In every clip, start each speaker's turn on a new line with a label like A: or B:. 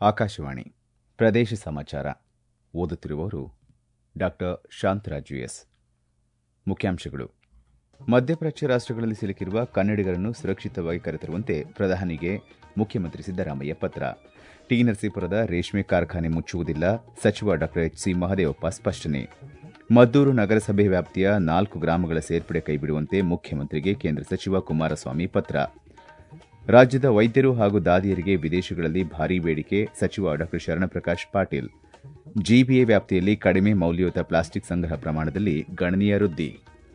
A: ಆಕಾಶವಾಣಿ ಪ್ರದೇಶ ಸಮಾಚಾರ ಓದುತ್ತಿರುವವರು ಡಾಕ್ಟರ್ ಶಾಂತರಾಜು ಎಸ್ ಮುಖ್ಯಾಂಶಗಳು ಮಧ್ಯಪ್ರಾಚ್ಯ ರಾಷ್ಟಗಳಲ್ಲಿ ಸಿಲುಕಿರುವ ಕನ್ನಡಿಗರನ್ನು ಸುರಕ್ಷಿತವಾಗಿ ಕರೆತರುವಂತೆ ಪ್ರಧಾನಿಗೆ ಮುಖ್ಯಮಂತ್ರಿ ಸಿದ್ದರಾಮಯ್ಯ ಪತ್ರ ಟಿ ನರಸೀಪುರದ ರೇಷ್ಮೆ ಕಾರ್ಖಾನೆ ಮುಚ್ಚುವುದಿಲ್ಲ ಸಚಿವ ಡಾ ಎಚ್ ಸಿ ಮಹದೇವಪ್ಪ ಸ್ಪಷ್ಟನೆ ಮದ್ದೂರು ನಗರಸಭೆ ವ್ಯಾಪ್ತಿಯ ನಾಲ್ಕು ಗ್ರಾಮಗಳ ಸೇರ್ಪಡೆ ಕೈಬಿಡುವಂತೆ ಮುಖ್ಯಮಂತ್ರಿಗೆ ಕೇಂದ್ರ ಸಚಿವ ಕುಮಾರಸ್ವಾಮಿ ಪತ್ರ ರಾಜ್ಯದ ವೈದ್ಯರು ಹಾಗೂ ದಾದಿಯರಿಗೆ ವಿದೇಶಗಳಲ್ಲಿ ಭಾರೀ ಬೇಡಿಕೆ ಸಚಿವ ಡಾ ಶರಣಪ್ರಕಾಶ್ ಪಾಟೀಲ್ ಜಿಬಿಎ ವ್ಯಾಪ್ತಿಯಲ್ಲಿ ಕಡಿಮೆ ಮೌಲ್ಯಯುತ ಪ್ಲಾಸ್ಟಿಕ್ ಸಂಗ್ರಹ ಪ್ರಮಾಣದಲ್ಲಿ ಗಣನೀಯ ವೃದ್ಧಿ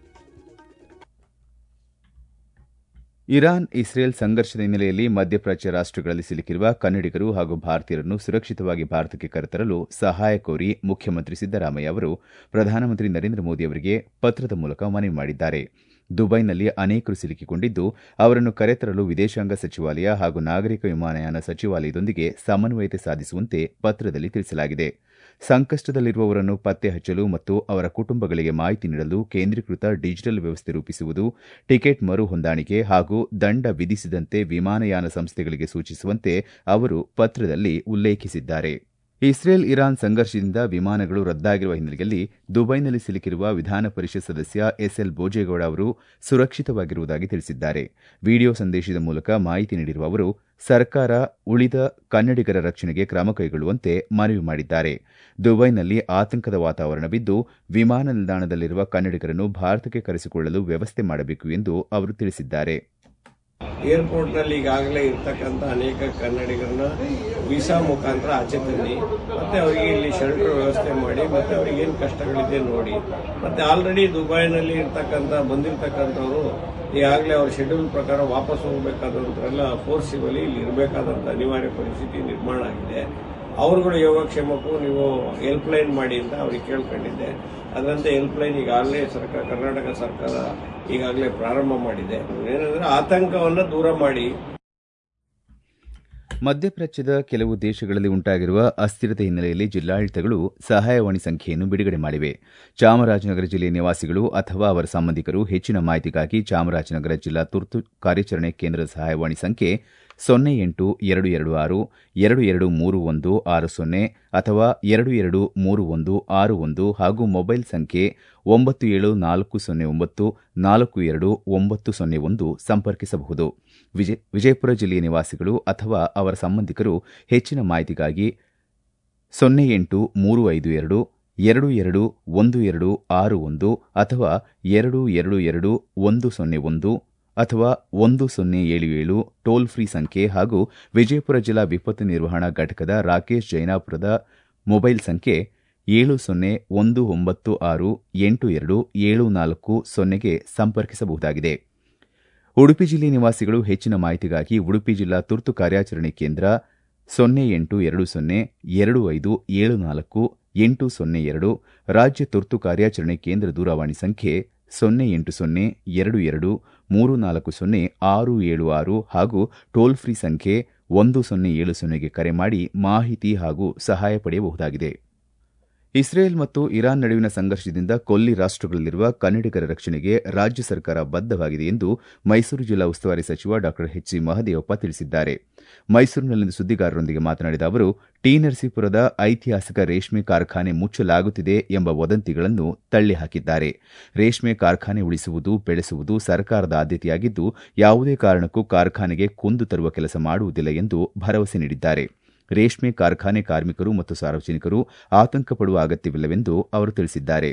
A: ಇರಾನ್ ಇಸ್ರೇಲ್ ಸಂಘರ್ಷದ ಹಿನ್ನೆಲೆಯಲ್ಲಿ ಮಧ್ಯಪ್ರಾಚ್ಯ ರಾಷ್ಟಗಳಲ್ಲಿ ಸಿಲುಕಿರುವ ಕನ್ನಡಿಗರು ಹಾಗೂ ಭಾರತೀಯರನ್ನು ಸುರಕ್ಷಿತವಾಗಿ ಭಾರತಕ್ಕೆ ಕರೆತರಲು ಸಹಾಯ ಕೋರಿ ಮುಖ್ಯಮಂತ್ರಿ ಸಿದ್ದರಾಮಯ್ಯ ಅವರು ಪ್ರಧಾನಮಂತ್ರಿ ನರೇಂದ್ರ ಮೋದಿ ಅವರಿಗೆ ಪತ್ರದ ಮೂಲಕ ಮನವಿ ಮಾಡಿದ್ದಾರೆ ದುಬೈನಲ್ಲಿ ಅನೇಕರು ಸಿಲುಕಿಕೊಂಡಿದ್ದು ಅವರನ್ನು ಕರೆತರಲು ವಿದೇಶಾಂಗ ಸಚಿವಾಲಯ ಹಾಗೂ ನಾಗರಿಕ ವಿಮಾನಯಾನ ಸಚಿವಾಲಯದೊಂದಿಗೆ ಸಮನ್ವಯತೆ ಸಾಧಿಸುವಂತೆ ಪತ್ರದಲ್ಲಿ ತಿಳಿಸಲಾಗಿದೆ ಸಂಕಷ್ಟದಲ್ಲಿರುವವರನ್ನು ಪತ್ತೆ ಹಚ್ಚಲು ಮತ್ತು ಅವರ ಕುಟುಂಬಗಳಿಗೆ ಮಾಹಿತಿ ನೀಡಲು ಕೇಂದ್ರೀಕೃತ ಡಿಜಿಟಲ್ ವ್ಯವಸ್ಥೆ ರೂಪಿಸುವುದು ಟಿಕೆಟ್ ಮರು ಹೊಂದಾಣಿಕೆ ಹಾಗೂ ದಂಡ ವಿಧಿಸಿದಂತೆ ವಿಮಾನಯಾನ ಸಂಸ್ಥೆಗಳಿಗೆ ಸೂಚಿಸುವಂತೆ ಅವರು ಪತ್ರದಲ್ಲಿ ಉಲ್ಲೇಖಿಸಿದ್ದಾರೆ ಇಸ್ರೇಲ್ ಇರಾನ್ ಸಂಘರ್ಷದಿಂದ ವಿಮಾನಗಳು ರದ್ದಾಗಿರುವ ಹಿನ್ನೆಲೆಯಲ್ಲಿ ದುಬೈನಲ್ಲಿ ಸಿಲುಕಿರುವ ವಿಧಾನ ಪರಿಷತ್ ಸದಸ್ಯ ಎಸ್ಎಲ್ ಬೋಜೇಗೌಡ ಅವರು ಸುರಕ್ಷಿತವಾಗಿರುವುದಾಗಿ ತಿಳಿಸಿದ್ದಾರೆ ವಿಡಿಯೋ ಸಂದೇಶದ ಮೂಲಕ ಮಾಹಿತಿ ನೀಡಿರುವ ಅವರು ಸರ್ಕಾರ ಉಳಿದ ಕನ್ನಡಿಗರ ರಕ್ಷಣೆಗೆ ಕ್ರಮ ಕೈಗೊಳ್ಳುವಂತೆ ಮನವಿ ಮಾಡಿದ್ದಾರೆ ದುಬೈನಲ್ಲಿ ಆತಂಕದ ವಾತಾವರಣವಿದ್ದು ವಿಮಾನ ನಿಲ್ದಾಣದಲ್ಲಿರುವ ಕನ್ನಡಿಗರನ್ನು ಭಾರತಕ್ಕೆ ಕರೆಸಿಕೊಳ್ಳಲು ವ್ಯವಸ್ಥೆ ಮಾಡಬೇಕು ಎಂದು ಅವರು ತಿಳಿಸಿದ್ದಾರೆ
B: ಏರ್ಪೋರ್ಟ್ನಲ್ಲಿ ಈಗಾಗಲೇ ಇರ್ತಕ್ಕಂಥ ಅನೇಕ ಕನ್ನಡಿಗರನ್ನ ವೀಸಾ ಮುಖಾಂತರ ಆಚೆ ತನ್ನಿ ಮತ್ತೆ ಅವರಿಗೆ ಇಲ್ಲಿ ಶೆಲ್ಟರ್ ವ್ಯವಸ್ಥೆ ಮಾಡಿ ಮತ್ತೆ ಅವ್ರಿಗೆ ಏನು ಕಷ್ಟಗಳಿದೆ ನೋಡಿ ಮತ್ತೆ ಆಲ್ರೆಡಿ ದುಬೈನಲ್ಲಿ ಇರ್ತಕ್ಕಂಥ ಬಂದಿರತಕ್ಕಂಥವ್ರು ಈಗಾಗಲೇ ಅವ್ರ ಶೆಡ್ಯೂಲ್ ಪ್ರಕಾರ ವಾಪಸ್ ಹೋಗಬೇಕಾದಂಥರೆಲ್ಲ ಫೋರ್ಸಿಬಲಿ ಇಲ್ಲಿ ಇರಬೇಕಾದಂಥ ಅನಿವಾರ್ಯ ಪರಿಸ್ಥಿತಿ ನಿರ್ಮಾಣ ಆಗಿದೆ ಅವರುಗಳು ಯೋಗಕ್ಷೇಮಕ್ಕೂ ನೀವು ಹೆಲ್ಪ್ ಲೈನ್ ಮಾಡಿ ಅಂತ ಅವ್ರಿಗೆ ಕೇಳ್ಕೊಂಡಿದ್ದೆ ಅದರಂತೆ ಹೆಲ್ಪ್ ಲೈನ್ ಈಗಾಗಲೇ ಸರ್ಕಾರ ಕರ್ನಾಟಕ ಸರ್ಕಾರ ಈಗಾಗಲೇ ಪ್ರಾರಂಭ ಮಾಡಿದೆ ಏನಂದ್ರೆ ಆತಂಕವನ್ನು ದೂರ ಮಾಡಿ
A: ಮಧ್ಯಪ್ರಾಚ್ಯದ ಕೆಲವು ದೇಶಗಳಲ್ಲಿ ಉಂಟಾಗಿರುವ ಅಸ್ಥಿರತೆ ಹಿನ್ನೆಲೆಯಲ್ಲಿ ಜಿಲ್ಲಾಡಳಿತಗಳು ಸಹಾಯವಾಣಿ ಸಂಖ್ಯೆಯನ್ನು ಬಿಡುಗಡೆ ಮಾಡಿವೆ ಚಾಮರಾಜನಗರ ಜಿಲ್ಲೆಯ ನಿವಾಸಿಗಳು ಅಥವಾ ಅವರ ಸಂಬಂಧಿಕರು ಹೆಚ್ಚಿನ ಮಾಹಿತಿಗಾಗಿ ಚಾಮರಾಜನಗರ ಜಿಲ್ಲಾ ತುರ್ತು ಕಾರ್ಯಾಚರಣೆ ಕೇಂದ್ರದ ಸಹಾಯವಾಣಿ ಸಂಖ್ಯೆ ಸೊನ್ನೆ ಎಂಟು ಎರಡು ಎರಡು ಆರು ಎರಡು ಎರಡು ಮೂರು ಒಂದು ಆರು ಸೊನ್ನೆ ಅಥವಾ ಎರಡು ಎರಡು ಮೂರು ಒಂದು ಆರು ಒಂದು ಹಾಗೂ ಮೊಬೈಲ್ ಸಂಖ್ಯೆ ಒಂಬತ್ತು ಏಳು ನಾಲ್ಕು ಸೊನ್ನೆ ಒಂಬತ್ತು ನಾಲ್ಕು ಎರಡು ಒಂಬತ್ತು ಸೊನ್ನೆ ಒಂದು ಸಂಪರ್ಕಿಸಬಹುದು ವಿಜಯಪುರ ಜಿಲ್ಲೆಯ ನಿವಾಸಿಗಳು ಅಥವಾ ಅವರ ಸಂಬಂಧಿಕರು ಹೆಚ್ಚಿನ ಮಾಹಿತಿಗಾಗಿ ಸೊನ್ನೆ ಎಂಟು ಮೂರು ಐದು ಎರಡು ಎರಡು ಎರಡು ಒಂದು ಎರಡು ಆರು ಒಂದು ಅಥವಾ ಎರಡು ಎರಡು ಎರಡು ಒಂದು ಸೊನ್ನೆ ಒಂದು ಅಥವಾ ಒಂದು ಸೊನ್ನೆ ಏಳು ಏಳು ಟೋಲ್ ಫ್ರೀ ಸಂಖ್ಯೆ ಹಾಗೂ ವಿಜಯಪುರ ಜಿಲ್ಲಾ ವಿಪತ್ತು ನಿರ್ವಹಣಾ ಘಟಕದ ರಾಕೇಶ್ ಜೈನಾಪುರದ ಮೊಬೈಲ್ ಸಂಖ್ಯೆ ಏಳು ಸೊನ್ನೆ ಒಂದು ಒಂಬತ್ತು ಆರು ಎಂಟು ಎರಡು ಏಳು ನಾಲ್ಕು ಸೊನ್ನೆಗೆ ಸಂಪರ್ಕಿಸಬಹುದಾಗಿದೆ ಉಡುಪಿ ಜಿಲ್ಲೆ ನಿವಾಸಿಗಳು ಹೆಚ್ಚಿನ ಮಾಹಿತಿಗಾಗಿ ಉಡುಪಿ ಜಿಲ್ಲಾ ತುರ್ತು ಕಾರ್ಯಾಚರಣೆ ಕೇಂದ್ರ ಸೊನ್ನೆ ಎಂಟು ಎರಡು ಸೊನ್ನೆ ಎರಡು ಐದು ಏಳು ನಾಲ್ಕು ಎಂಟು ಸೊನ್ನೆ ಎರಡು ರಾಜ್ಯ ತುರ್ತು ಕಾರ್ಯಾಚರಣೆ ಕೇಂದ್ರ ದೂರವಾಣಿ ಸಂಖ್ಯೆ ಸೊನ್ನೆ ಎಂಟು ಸೊನ್ನೆ ಎರಡು ಎರಡು ಮೂರು ನಾಲ್ಕು ಸೊನ್ನೆ ಆರು ಏಳು ಆರು ಹಾಗೂ ಟೋಲ್ ಫ್ರೀ ಸಂಖ್ಯೆ ಒಂದು ಸೊನ್ನೆ ಏಳು ಸೊನ್ನೆಗೆ ಕರೆ ಮಾಡಿ ಮಾಹಿತಿ ಹಾಗೂ ಸಹಾಯ ಪಡೆಯಬಹುದಾಗಿದೆ ಇಸ್ರೇಲ್ ಮತ್ತು ಇರಾನ್ ನಡುವಿನ ಸಂಘರ್ಷದಿಂದ ಕೊಲ್ಲಿ ರಾಷ್ಟಗಳಲ್ಲಿರುವ ಕನ್ನಡಿಗರ ರಕ್ಷಣೆಗೆ ರಾಜ್ಯ ಸರ್ಕಾರ ಬದ್ದವಾಗಿದೆ ಎಂದು ಮೈಸೂರು ಜಿಲ್ಲಾ ಉಸ್ತುವಾರಿ ಸಚಿವ ಡಾ ಎಚ್ ಸಿ ಮಹದೇವಪ್ಪ ತಿಳಿಸಿದ್ದಾರೆ ಮೈಸೂರಿನಲ್ಲಿಂದು ಸುದ್ದಿಗಾರರೊಂದಿಗೆ ಮಾತನಾಡಿದ ಅವರು ಟಿ ನರಸೀಪುರದ ಐತಿಹಾಸಿಕ ರೇಷ್ಮೆ ಕಾರ್ಖಾನೆ ಮುಚ್ಚಲಾಗುತ್ತಿದೆ ಎಂಬ ವದಂತಿಗಳನ್ನು ತಳ್ಳಿಹಾಕಿದ್ದಾರೆ ರೇಷ್ಮೆ ಕಾರ್ಖಾನೆ ಉಳಿಸುವುದು ಬೆಳೆಸುವುದು ಸರ್ಕಾರದ ಆದ್ಯತೆಯಾಗಿದ್ದು ಯಾವುದೇ ಕಾರಣಕ್ಕೂ ಕಾರ್ಖಾನೆಗೆ ಕುಂದು ತರುವ ಕೆಲಸ ಮಾಡುವುದಿಲ್ಲ ಎಂದು ಭರವಸೆ ನೀಡಿದ್ದಾರೆ ರೇಷ್ಮೆ ಕಾರ್ಖಾನೆ ಕಾರ್ಮಿಕರು ಮತ್ತು ಸಾರ್ವಜನಿಕರು ಆತಂಕ ಪಡುವ ಅಗತ್ಯವಿಲ್ಲವೆಂದು ಅವರು ತಿಳಿಸಿದ್ದಾರೆ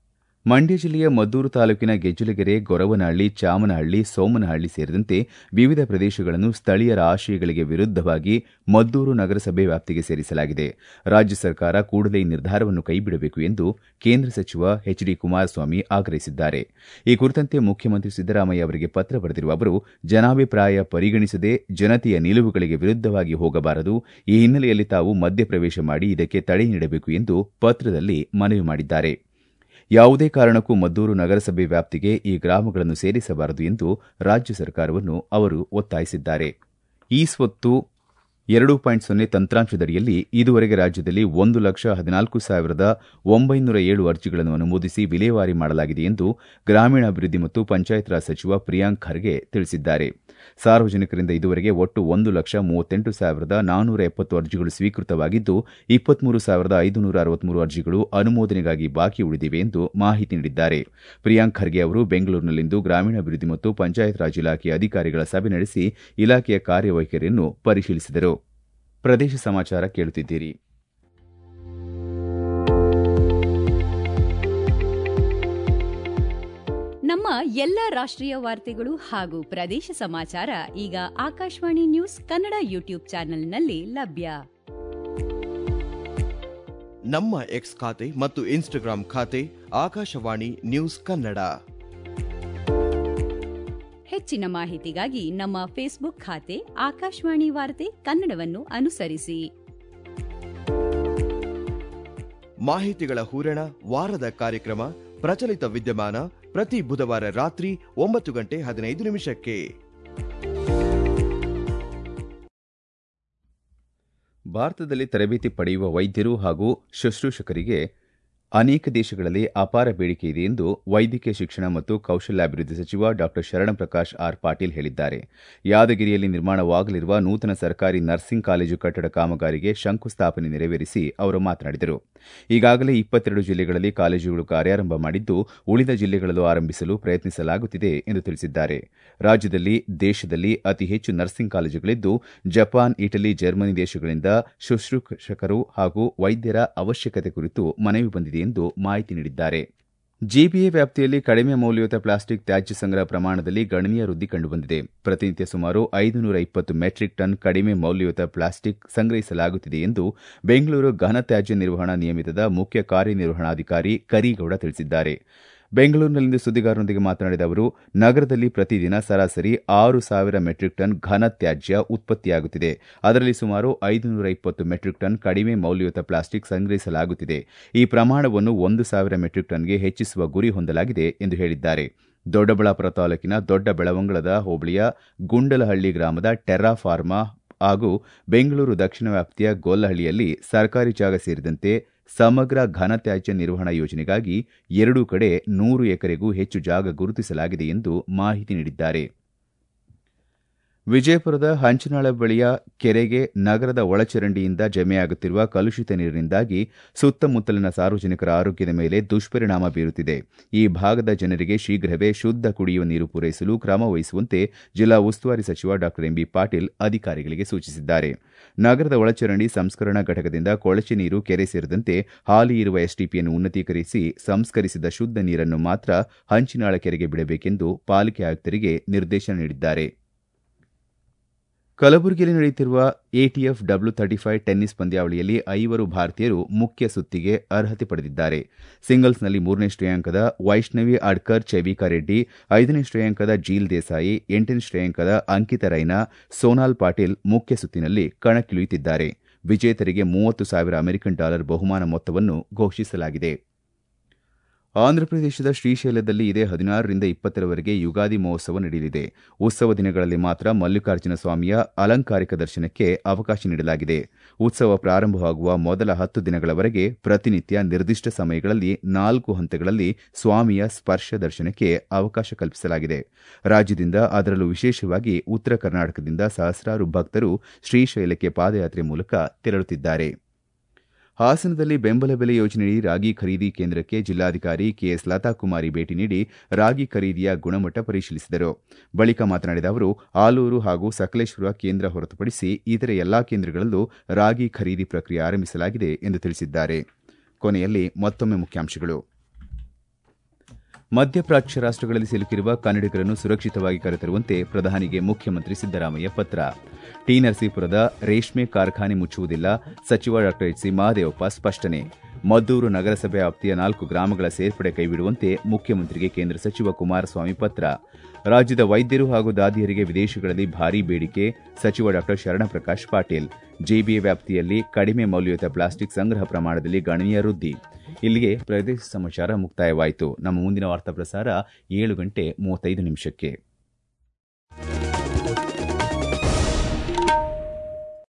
A: ಮಂಡ್ಯ ಜಿಲ್ಲೆಯ ಮದ್ದೂರು ತಾಲೂಕಿನ ಗೆಜ್ಜಲಗೆರೆ ಗೊರವನಹಳ್ಳಿ ಚಾಮನಹಳ್ಳಿ ಸೋಮನಹಳ್ಳಿ ಸೇರಿದಂತೆ ವಿವಿಧ ಪ್ರದೇಶಗಳನ್ನು ಸ್ಥಳೀಯರ ಆಶಯಗಳಿಗೆ ವಿರುದ್ದವಾಗಿ ಮದ್ದೂರು ನಗರಸಭೆ ವ್ಯಾಪ್ತಿಗೆ ಸೇರಿಸಲಾಗಿದೆ ರಾಜ್ಯ ಸರ್ಕಾರ ಕೂಡಲೇ ಈ ನಿರ್ಧಾರವನ್ನು ಕೈಬಿಡಬೇಕು ಎಂದು ಕೇಂದ್ರ ಸಚಿವ ಎಚ್ ಡಿ ಕುಮಾರಸ್ವಾಮಿ ಆಗ್ರಹಿಸಿದ್ದಾರೆ ಈ ಕುರಿತಂತೆ ಮುಖ್ಯಮಂತ್ರಿ ಸಿದ್ದರಾಮಯ್ಯ ಅವರಿಗೆ ಪತ್ರ ಬರೆದಿರುವ ಅವರು ಜನಾಭಿಪ್ರಾಯ ಪರಿಗಣಿಸದೆ ಜನತೆಯ ನಿಲುವುಗಳಿಗೆ ವಿರುದ್ದವಾಗಿ ಹೋಗಬಾರದು ಈ ಹಿನ್ನೆಲೆಯಲ್ಲಿ ತಾವು ಮಧ್ಯಪ್ರವೇಶ ಮಾಡಿ ಇದಕ್ಕೆ ತಡೆ ನೀಡಬೇಕು ಎಂದು ಪತ್ರದಲ್ಲಿ ಮನವಿ ಮಾಡಿದ್ದಾರೆ ಯಾವುದೇ ಕಾರಣಕ್ಕೂ ಮದ್ದೂರು ನಗರಸಭೆ ವ್ಯಾಪ್ತಿಗೆ ಈ ಗ್ರಾಮಗಳನ್ನು ಸೇರಿಸಬಾರದು ಎಂದು ರಾಜ್ಯ ಸರ್ಕಾರವನ್ನು ಅವರು ಒತ್ತಾಯಿಸಿದ್ದಾರೆ ಈ ಸ್ವತ್ತು ಎರಡು ಪಾಯಿಂಟ್ ಸೊನ್ನೆ ತಂತ್ರಾಂಶದಡಿಯಲ್ಲಿ ಇದುವರೆಗೆ ರಾಜ್ಯದಲ್ಲಿ ಒಂದು ಲಕ್ಷ ಹದಿನಾಲ್ಕು ಸಾವಿರದ ಒಂಬೈನೂರ ಏಳು ಅರ್ಜಿಗಳನ್ನು ಅನುಮೋದಿಸಿ ವಿಲೇವಾರಿ ಮಾಡಲಾಗಿದೆ ಎಂದು ಗ್ರಾಮೀಣಾಭಿವೃದ್ಧಿ ಮತ್ತು ಪಂಚಾಯತ್ ರಾಜ್ ಸಚಿವ ಪ್ರಿಯಾಂಕ್ ಖರ್ಗೆ ತಿಳಿಸಿದ್ದಾರೆ ಸಾರ್ವಜನಿಕರಿಂದ ಇದುವರೆಗೆ ಒಟ್ಟು ಒಂದು ಲಕ್ಷ ಮೂವತ್ತೆಂಟು ಸಾವಿರದ ನಾನ್ನೂರ ಎಪ್ಪತ್ತು ಅರ್ಜಿಗಳು ಸ್ವೀಕೃತವಾಗಿದ್ದು ಇಪ್ಪತ್ಮೂರು ಸಾವಿರದ ಐದುನೂರ ಅರವತ್ಮೂರು ಅರ್ಜಿಗಳು ಅನುಮೋದನೆಗಾಗಿ ಬಾಕಿ ಉಳಿದಿವೆ ಎಂದು ಮಾಹಿತಿ ನೀಡಿದ್ದಾರೆ ಪ್ರಿಯಾಂಕ್ ಖರ್ಗೆ ಅವರು ಬೆಂಗಳೂರಿನಲ್ಲಿಂದು ಗ್ರಾಮೀಣಾಭಿವೃದ್ಧಿ ಮತ್ತು ಪಂಚಾಯತ್ ರಾಜ್ ಇಲಾಖೆಯ ಅಧಿಕಾರಿಗಳ ಸಭೆ ನಡೆಸಿ ಇಲಾಖೆಯ ಕಾರ್ಯವೈಖರಿಯನ್ನು ಪರಿಶೀಲಿಸಿದರು ಪ್ರದೇಶ ಸಮಾಚಾರ ಕೇಳುತ್ತಿದ್ದೀರಿ
C: ನಮ್ಮ ಎಲ್ಲ ರಾಷ್ಟ್ರೀಯ ವಾರ್ತೆಗಳು ಹಾಗೂ ಪ್ರದೇಶ ಸಮಾಚಾರ ಈಗ ಆಕಾಶವಾಣಿ ನ್ಯೂಸ್ ಕನ್ನಡ ಯೂಟ್ಯೂಬ್ ಚಾನೆಲ್ನಲ್ಲಿ ಲಭ್ಯ
D: ನಮ್ಮ ಎಕ್ಸ್ ಖಾತೆ ಮತ್ತು ಇನ್ಸ್ಟಾಗ್ರಾಂ ಖಾತೆ ಆಕಾಶವಾಣಿ ನ್ಯೂಸ್ ಕನ್ನಡ
C: ಹೆಚ್ಚಿನ ಮಾಹಿತಿಗಾಗಿ ನಮ್ಮ ಫೇಸ್ಬುಕ್ ಖಾತೆ ಆಕಾಶವಾಣಿ ವಾರ್ತೆ ಕನ್ನಡವನ್ನು ಅನುಸರಿಸಿ
D: ಮಾಹಿತಿಗಳ ಹೂರಣ ವಾರದ ಕಾರ್ಯಕ್ರಮ ಪ್ರಚಲಿತ ವಿದ್ಯಮಾನ ಪ್ರತಿ ಬುಧವಾರ ರಾತ್ರಿ ಒಂಬತ್ತು ಗಂಟೆ ಹದಿನೈದು ನಿಮಿಷಕ್ಕೆ
A: ಭಾರತದಲ್ಲಿ ತರಬೇತಿ ಪಡೆಯುವ ವೈದ್ಯರು ಹಾಗೂ ಶುಶ್ರೂಷಕರಿಗೆ ಅನೇಕ ದೇಶಗಳಲ್ಲಿ ಅಪಾರ ಬೇಡಿಕೆ ಇದೆ ಎಂದು ವೈದ್ಯಕೀಯ ಶಿಕ್ಷಣ ಮತ್ತು ಕೌಶಲ್ಯಾಭಿವೃದ್ಧಿ ಸಚಿವ ಡಾ ಶರಣಪ್ರಕಾಶ್ ಆರ್ ಪಾಟೀಲ್ ಹೇಳಿದ್ದಾರೆ ಯಾದಗಿರಿಯಲ್ಲಿ ನಿರ್ಮಾಣವಾಗಲಿರುವ ನೂತನ ಸರ್ಕಾರಿ ನರ್ಸಿಂಗ್ ಕಾಲೇಜು ಕಟ್ಟಡ ಕಾಮಗಾರಿಗೆ ಶಂಕುಸ್ಥಾಪನೆ ನೆರವೇರಿಸಿ ಅವರು ಮಾತನಾಡಿದರು ಈಗಾಗಲೇ ಇಪ್ಪತ್ತೆರಡು ಜಿಲ್ಲೆಗಳಲ್ಲಿ ಕಾಲೇಜುಗಳು ಕಾರ್ಯಾರಂಭ ಮಾಡಿದ್ದು ಉಳಿದ ಜಿಲ್ಲೆಗಳಲ್ಲೂ ಆರಂಭಿಸಲು ಪ್ರಯತ್ನಿಸಲಾಗುತ್ತಿದೆ ಎಂದು ತಿಳಿಸಿದ್ದಾರೆ ರಾಜ್ಯದಲ್ಲಿ ದೇಶದಲ್ಲಿ ಅತಿ ಹೆಚ್ಚು ನರ್ಸಿಂಗ್ ಕಾಲೇಜುಗಳಿದ್ದು ಜಪಾನ್ ಇಟಲಿ ಜರ್ಮನಿ ದೇಶಗಳಿಂದ ಶುಶ್ರೂಷಕರು ಹಾಗೂ ವೈದ್ಯರ ಅವಶ್ಯಕತೆ ಕುರಿತು ಮನವಿ ಬಂದಿದೆ ಎಂದು ಮಾಹಿತಿ ನೀಡಿದ್ದಾರೆ ಜಿಬಿಎ ವ್ಯಾಪ್ತಿಯಲ್ಲಿ ಕಡಿಮೆ ಮೌಲ್ಯಯುತ ಪ್ಲಾಸ್ಟಿಕ್ ತ್ಯಾಜ್ಯ ಸಂಗ್ರಹ ಪ್ರಮಾಣದಲ್ಲಿ ಗಣನೀಯ ವೃದ್ಧಿ ಕಂಡುಬಂದಿದೆ ಪ್ರತಿನಿತ್ಯ ಸುಮಾರು ಐದುನೂರ ಇಪ್ಪತ್ತು ಮೆಟ್ರಿಕ್ ಟನ್ ಕಡಿಮೆ ಮೌಲ್ಯಯುತ ಪ್ಲಾಸ್ಟಿಕ್ ಸಂಗ್ರಹಿಸಲಾಗುತ್ತಿದೆ ಎಂದು ಬೆಂಗಳೂರು ಘನ ತ್ಯಾಜ್ಯ ನಿರ್ವಹಣಾ ನಿಯಮಿತದ ಮುಖ್ಯ ಕಾರ್ಯನಿರ್ವಹಣಾಧಿಕಾರಿ ಕರೀಗೌಡ ತಿಳಿಸಿದ್ದಾರೆ ಬೆಂಗಳೂರಿನಲ್ಲಿಂದು ಸುದ್ದಿಗಾರರೊಂದಿಗೆ ಮಾತನಾಡಿದ ಅವರು ನಗರದಲ್ಲಿ ಪ್ರತಿದಿನ ಸರಾಸರಿ ಆರು ಸಾವಿರ ಮೆಟ್ರಿಕ್ ಟನ್ ಘನ ತ್ಯಾಜ್ಯ ಉತ್ಪತ್ತಿಯಾಗುತ್ತಿದೆ ಅದರಲ್ಲಿ ಸುಮಾರು ಐದುನೂರ ಇಪ್ಪತ್ತು ಮೆಟ್ರಿಕ್ ಟನ್ ಕಡಿಮೆ ಮೌಲ್ಯಯುತ ಪ್ಲಾಸ್ಟಿಕ್ ಸಂಗ್ರಹಿಸಲಾಗುತ್ತಿದೆ ಈ ಪ್ರಮಾಣವನ್ನು ಒಂದು ಸಾವಿರ ಮೆಟ್ರಿಕ್ ಟನ್ಗೆ ಹೆಚ್ಚಿಸುವ ಗುರಿ ಹೊಂದಲಾಗಿದೆ ಎಂದು ಹೇಳಿದ್ದಾರೆ ದೊಡ್ಡಬಳ್ಳಾಪುರ ತಾಲೂಕಿನ ದೊಡ್ಡ ಬೆಳವಂಗಳದ ಹೋಬಳಿಯ ಗುಂಡಲಹಳ್ಳಿ ಗ್ರಾಮದ ಟೆರ್ರಾ ಫಾರ್ಮಾ ಹಾಗೂ ಬೆಂಗಳೂರು ದಕ್ಷಿಣ ವ್ಯಾಪ್ತಿಯ ಗೋಲ್ಲಹಳ್ಳಿಯಲ್ಲಿ ಸರ್ಕಾರಿ ಜಾಗ ಸೇರಿದಂತೆ ಸಮಗ್ರ ಘನತ್ಯಾಜ್ಯ ನಿರ್ವಹಣಾ ಯೋಜನೆಗಾಗಿ ಎರಡೂ ಕಡೆ ನೂರು ಎಕರೆಗೂ ಹೆಚ್ಚು ಜಾಗ ಗುರುತಿಸಲಾಗಿದೆ ಎಂದು ಮಾಹಿತಿ ನೀಡಿದ್ದಾರೆ ವಿಜಯಪುರದ ಹಂಚನಾಳ ಬಳಿಯ ಕೆರೆಗೆ ನಗರದ ಒಳಚರಂಡಿಯಿಂದ ಜಮೆಯಾಗುತ್ತಿರುವ ಕಲುಷಿತ ನೀರಿನಿಂದಾಗಿ ಸುತ್ತಮುತ್ತಲಿನ ಸಾರ್ವಜನಿಕರ ಆರೋಗ್ಯದ ಮೇಲೆ ದುಷ್ಪರಿಣಾಮ ಬೀರುತ್ತಿದೆ ಈ ಭಾಗದ ಜನರಿಗೆ ಶೀಘ್ರವೇ ಶುದ್ದ ಕುಡಿಯುವ ನೀರು ಪೂರೈಸಲು ಕ್ರಮ ವಹಿಸುವಂತೆ ಜಿಲ್ಲಾ ಉಸ್ತುವಾರಿ ಸಚಿವ ಡಾ ಎಂಬಿ ಪಾಟೀಲ್ ಅಧಿಕಾರಿಗಳಿಗೆ ಸೂಚಿಸಿದ್ದಾರೆ ನಗರದ ಒಳಚರಂಡಿ ಸಂಸ್ಕರಣಾ ಘಟಕದಿಂದ ಕೊಳಚೆ ನೀರು ಕೆರೆ ಸೇರಿದಂತೆ ಹಾಲಿ ಇರುವ ಎಸ್ಟಿಪಿಯನ್ನು ಉನ್ನತೀಕರಿಸಿ ಸಂಸ್ಕರಿಸಿದ ಶುದ್ದ ನೀರನ್ನು ಮಾತ್ರ ಹಂಚಿನಾಳ ಕೆರೆಗೆ ಬಿಡಬೇಕೆಂದು ಪಾಲಿಕೆ ಆಯುಕ್ತರಿಗೆ ನಿರ್ದೇಶನ ನೀಡಿದ್ದಾರೆ ಕಲಬುರಗಿಯಲ್ಲಿ ನಡೆಯುತ್ತಿರುವ ATF W thirty five tennis ಪಂದ್ಯಾವಳಿಯಲ್ಲಿ ಐವರು ಭಾರತೀಯರು ಮುಖ್ಯ ಸುತ್ತಿಗೆ ಅರ್ಹತೆ ಪಡೆದಿದ್ದಾರೆ ಸಿಂಗಲ್ಸ್ನಲ್ಲಿ ಮೂರನೇ ಶ್ರೇಯಾಂಕದ ವೈಷ್ಣವಿ ಅಡ್ಕರ್ ಚೈವಿಕಾ ರೆಡ್ಡಿ ಐದನೇ ಶ್ರೇಯಾಂಕದ ಜೀಲ್ ದೇಸಾಯಿ ಎಂಟನೇ ಶ್ರೇಯಾಂಕದ ಅಂಕಿತಾ ರೈನಾ ಸೋನಾಲ್ ಪಾಟೀಲ್ ಮುಖ್ಯ ಸುತ್ತಿನಲ್ಲಿ ಕಣಕ್ಕಿಳಿಯುತ್ತಿದ್ದಾರೆ ವಿಜೇತರಿಗೆ ಮೂವತ್ತು ಸಾವಿರ ಅಮೆರಿಕನ್ ಡಾಲರ್ ಬಹುಮಾನ ಮೊತ್ತವನ್ನು ಘೋಷಿಸಲಾಗಿದೆ ಆಂಧ್ರಪ್ರದೇಶದ ಶ್ರೀಶೈಲದಲ್ಲಿ ಇದೇ ಹದಿನಾರರಿಂದ ಇಪ್ಪತ್ತರವರೆಗೆ ಯುಗಾದಿ ಮಹೋತ್ಸವ ನಡೆಯಲಿದೆ ಉತ್ಸವ ದಿನಗಳಲ್ಲಿ ಮಾತ್ರ ಮಲ್ಲಿಕಾರ್ಜುನ ಸ್ವಾಮಿಯ ಅಲಂಕಾರಿಕ ದರ್ಶನಕ್ಕೆ ಅವಕಾಶ ನೀಡಲಾಗಿದೆ ಉತ್ಸವ ಪ್ರಾರಂಭವಾಗುವ ಮೊದಲ ಹತ್ತು ದಿನಗಳವರೆಗೆ ಪ್ರತಿನಿತ್ಯ ನಿರ್ದಿಷ್ಟ ಸಮಯಗಳಲ್ಲಿ ನಾಲ್ಕು ಹಂತಗಳಲ್ಲಿ ಸ್ವಾಮಿಯ ಸ್ಪರ್ಶ ದರ್ಶನಕ್ಕೆ ಅವಕಾಶ ಕಲ್ಪಿಸಲಾಗಿದೆ ರಾಜ್ಯದಿಂದ ಅದರಲ್ಲೂ ವಿಶೇಷವಾಗಿ ಉತ್ತರ ಕರ್ನಾಟಕದಿಂದ ಸಹಸ್ರಾರು ಭಕ್ತರು ಶ್ರೀಶೈಲಕ್ಕೆ ಪಾದಯಾತ್ರೆ ಮೂಲಕ ತೆರಳುತ್ತಿದ್ದಾರೆ ಹಾಸನದಲ್ಲಿ ಬೆಂಬಲ ಬೆಲೆ ಯೋಜನೆಯಡಿ ರಾಗಿ ಖರೀದಿ ಕೇಂದ್ರಕ್ಕೆ ಜಿಲ್ಲಾಧಿಕಾರಿ ಕೆಎಸ್ ಲತಾಕುಮಾರಿ ಭೇಟಿ ನೀಡಿ ರಾಗಿ ಖರೀದಿಯ ಗುಣಮಟ್ಟ ಪರಿಶೀಲಿಸಿದರು ಬಳಿಕ ಮಾತನಾಡಿದ ಅವರು ಆಲೂರು ಹಾಗೂ ಸಕಲೇಶ್ವರ ಕೇಂದ್ರ ಹೊರತುಪಡಿಸಿ ಇತರೆ ಎಲ್ಲಾ ಕೇಂದ್ರಗಳಲ್ಲೂ ರಾಗಿ ಖರೀದಿ ಪ್ರಕ್ರಿಯೆ ಆರಂಭಿಸಲಾಗಿದೆ ಎಂದು ತಿಳಿಸಿದ್ದಾರೆ ಕೊನೆಯಲ್ಲಿ ಮತ್ತೊಮ್ಮೆ ಮುಖ್ಯಾಂಶಗಳು ಮಧ್ಯಪ್ರಾಚ್ಯ ರಾಷ್ಟಗಳಲ್ಲಿ ಸಿಲುಕಿರುವ ಕನ್ನಡಿಗರನ್ನು ಸುರಕ್ಷಿತವಾಗಿ ಕರೆತರುವಂತೆ ಪ್ರಧಾನಿಗೆ ಮುಖ್ಯಮಂತ್ರಿ ಸಿದ್ದರಾಮಯ್ಯ ಪತ್ರ ಟಿ ನರಸೀಪುರದ ರೇಷ್ಮೆ ಕಾರ್ಖಾನೆ ಮುಚ್ಚುವುದಿಲ್ಲ ಸಚಿವ ಡಾ ಎಚ್ ಸಿ ಮಹದೇವಪ್ಪ ಸ್ಪಷ್ಟನೆ ಮದ್ದೂರು ನಗರಸಭೆ ವ್ಯಾಪ್ತಿಯ ನಾಲ್ಕು ಗ್ರಾಮಗಳ ಸೇರ್ಪಡೆ ಕೈಬಿಡುವಂತೆ ಮುಖ್ಯಮಂತ್ರಿಗೆ ಕೇಂದ್ರ ಸಚಿವ ಕುಮಾರಸ್ವಾಮಿ ಪತ್ರ ರಾಜ್ಯದ ವೈದ್ಯರು ಹಾಗೂ ದಾದಿಯರಿಗೆ ವಿದೇಶಗಳಲ್ಲಿ ಭಾರೀ ಬೇಡಿಕೆ ಸಚಿವ ಡಾ ಶರಣಪ್ರಕಾಶ್ ಪಾಟೀಲ್ ಜೆಬಿಎ ವ್ಯಾಪ್ತಿಯಲ್ಲಿ ಕಡಿಮೆ ಮೌಲ್ಯಯುತ ಪ್ಲಾಸ್ಟಿಕ್ ಸಂಗ್ರಹ ಪ್ರಮಾಣದಲ್ಲಿ ಗಣನೀಯ ವೃದ್ಧಿ ಇಲ್ಲಿಗೆ ಪ್ರದೇಶ ಸಮಾಚಾರ ಮುಕ್ತಾಯವಾಯಿತು ನಮ್ಮ ಮುಂದಿನ ವಾರ್ತಾ ಪ್ರಸಾರ ಏಳು ಗಂಟೆ ಮೂವತ್ತೈದು ನಿಮಿಷಕ್ಕೆ